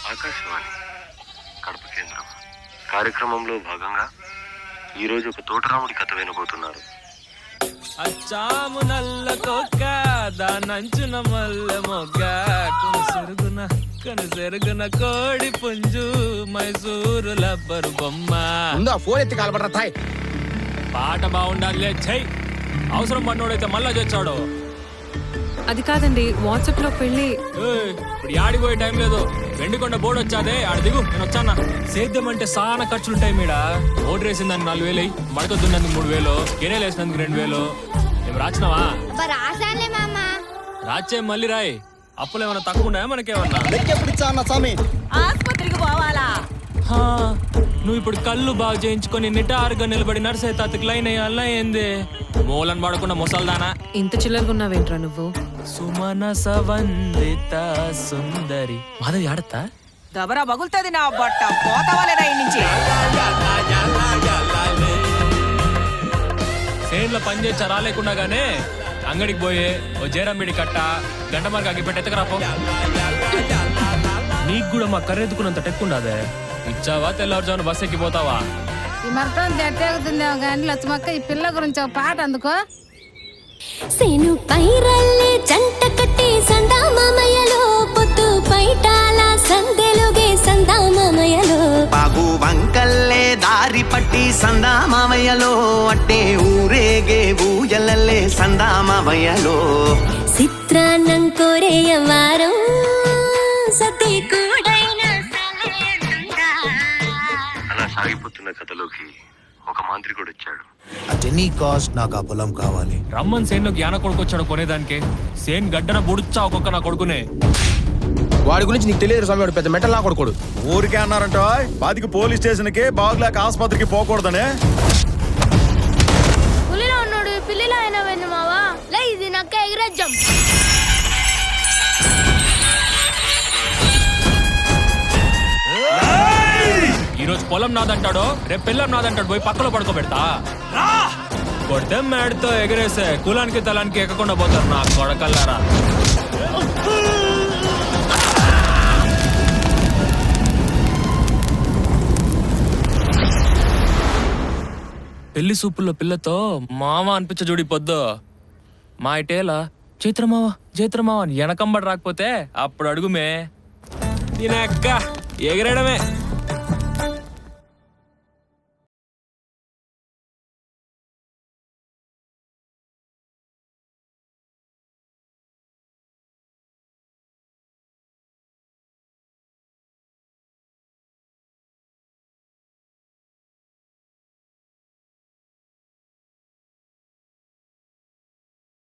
ఆకాశవాణి కడప కేంద్రం కార్యక్రమంలో భాగంగా ఈరోజు ఒక తోటరాముడి కథ వినబోతున్నారు అచ్చాము నల్ల తొక్క దానంచున మల్ల మొగ్గ కొనసెరుగున కనసెరుగున కోడి పుంజు మైసూరు లబ్బరు బొమ్మ ముందు ఆ ఫోన్ ఎత్తి కాలబడరా తాయ్ పాట బాగుండాలి చెయ్ అవసరం పడినోడైతే మళ్ళా చచ్చాడు అది కాదండి వాట్సాప్ లో పెళ్లి ఏయ్, ఇప్పుడు యాడిపోయే టైం లేదు వెండికొండ బోర్డు వచ్చాదే ఆడ దిగు నేను వచ్చానా సేద్యం అంటే చాలా ఖర్చులు ఉంటాయి మీడ ఓటు వేసిందని నాలుగు వేలు మడక దున్నందుకు మూడు వేలు గిన్నెలు వేసినందుకు రెండు వేలు మేము రాచినావా రాసానులే మామ రాచే మళ్ళీ రాయ్ అప్పులు ఏమైనా తక్కువ ఉన్నాయా మనకేమన్నా లెక్కెప్పుడు ఇచ్చా అన్న స్వామి ఆసుపత్రికి పోవాలా హా, నువ్వు ఇప్పుడు కళ్ళు బాగా చేయించుకొని నిటారుగా నిలబడి నర్సే తాతకి లైన్ అయ్యాలా ఏంది మూలను పడకుండా ముసల్దానా ఇంత చిల్లరగా ఉన్నావేంట్రా నువ్వు సుమన సవందిత సుందరి మాధవి ఆడతా దబరా బగులుతుంది నా బట్ట పోతావాలేదా ఈ నుంచి సేన్ల పని చేసా రాలేకుండా గానే అంగడికి పోయే ఓ జేరమ్మిడి కట్ట గంట మార్గ అగ్గి పెట్టి ఎత్తకరాపో నీకు కూడా మా కర్రెత్తుకున్నంత టెక్కుండాదే ఇచ్చావా తెల్లవారుజామున బస్ ఎక్కిపోతావా ఈ మరటం తెట్టేగుతుందేమో కానీ లచ్చమక్క ఈ పిల్ల గురించి ఒక పాట అందుకో సేను పైరల్లే జంట కట్టి సందామామయ్యలో పొద్దు పైటాల సందెలుగే సందామామయ్యలో బాగు వంకల్లే దారి పట్టి సందామవయలో అట్టే ఊరేగే ఊయలల్లే సందామవయలో చిత్రాన్నం కోరేయ వారం సతీ కూడైన అలా సాగిపోతున్న కథలోకి ఒక మాంత్రికుడు వచ్చాడు అట్ ఎనీ కాస్ట్ నాకు ఆ పొలం కావాలి రమ్మన్ సేన్ జ్ఞాన కొడుకొచ్చాడు కొనేదానికి సేన్ గడ్డన బుడుచ్చా ఒక్కొక్క నా కొడుకునే వాడి గురించి నీకు తెలియదు స్వామి వాడు పెద్ద మెటల్ నా కొడుకోడు ఊరికే అన్నారంట బాదికి పోలీస్ స్టేషన్ కి బాగులేక ఆసుపత్రికి పోకూడదనే పులిలో ఉన్నాడు పిల్లిలో అయినా వెన్ను మావా లే ఇది నక్క ఎగిరజ్జం ఈ రోజు పొలం నాదంటాడో రేపు పిల్లం నాదంటాడు పోయి పక్కలో పడుకోబెడతా కొడితే మేడతో ఎగరేసే కులానికి తలానికి ఎక్కకుండా పోతారు నా కొడకల్లారా పెళ్లి సూపుల్లో పిల్లతో మామ అనిపించ చూడి పొద్దు మా ఇటేలా చైత్రమావ చైత్రమావ అని వెనకంబడి రాకపోతే అప్పుడు అడుగుమే దీనెక్క ఎగరడమే